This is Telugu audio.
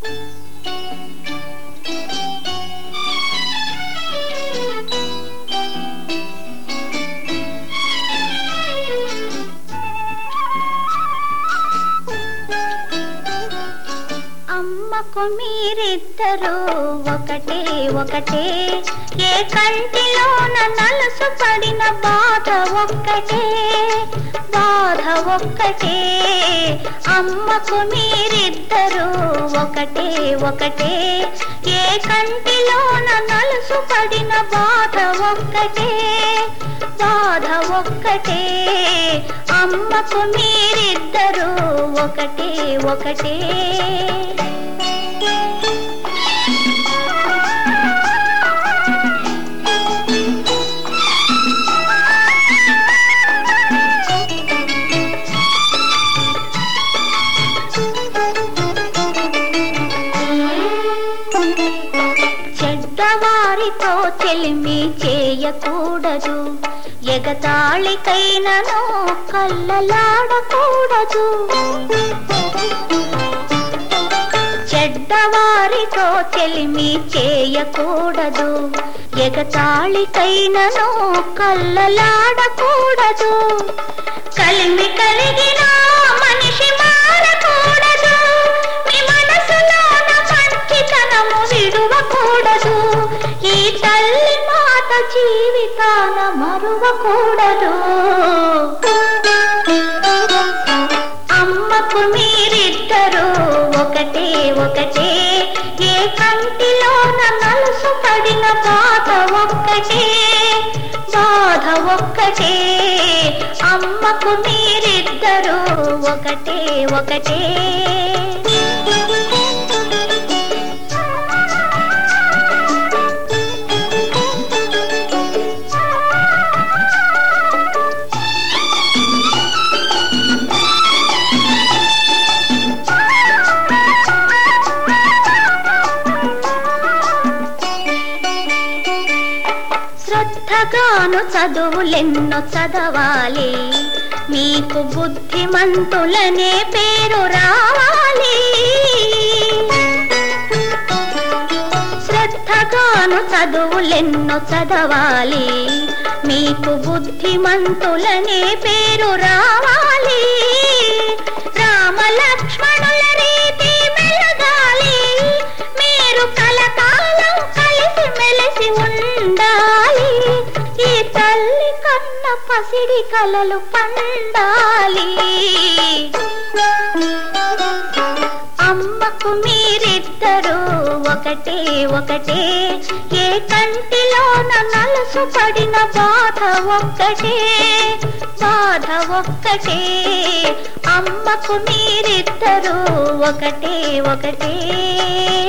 అమ్మకు మీరిద్దరు ఒకటే ఒకటే ఏ కంటిలోన నలుసు పడిన బాధ ఒక్కటే బాధ ఒక్కటే అమ్మకు మీరిద్దరు ఒకటే ఒకటే ఏ కంటిలోన నలుసు పడిన బాధ ఒక్కటే బాధ ఒక్కటే అమ్మకు మీరిద్దరు ఒకటే ఒకటే చెడ్డవారితో చెలిమి చేయకూడదు ఎగతాళికైనను కళ్ళలాడకూడదు చెడ్డవారితో చెలిమి చేయకూడదు ఎగతాళికైనను కళ్ళలాడకూడదు కలిమి కలిగిన మనిషి మారకూడదు మీ మనసులోన మంచితనము విడువకూడదు ఈ తల్లి మాట జీవితాన మరువకూడదు అమ్మకు మీరిద్దరు ఒకటే ఒకటే ఏ కంటిలోన నలుసు పడిన బాధ ఒక్కటే బాధ ఒక్కటే అమ్మకు మీరిద్దరు ఒకటే ఒకటే శ్రద్ధగాను చదువులెన్నో చదవాలి మీకు బుద్ధిమంతులనే పేరు రావాలి శ్రద్ధగాను చదువులెన్నో చదవాలి మీకు బుద్ధిమంతులనే పేరు రావాలి రామ లక్ష్మణుల రీతి మెలగాలి మీరు కలకాలం కలిసి మెలిసి ఉండాలి ఈ తల్లి కన్న పసిడి కలలు పండాలి అమ్మకు మీరిద్దరు ఒకటే ఒకటే ఏ కంటిలోన నలుసు పడిన బాధ ఒక్కటే బాధ ఒక్కటే అమ్మకు మీరిద్దరు ఒకటే ఒకటే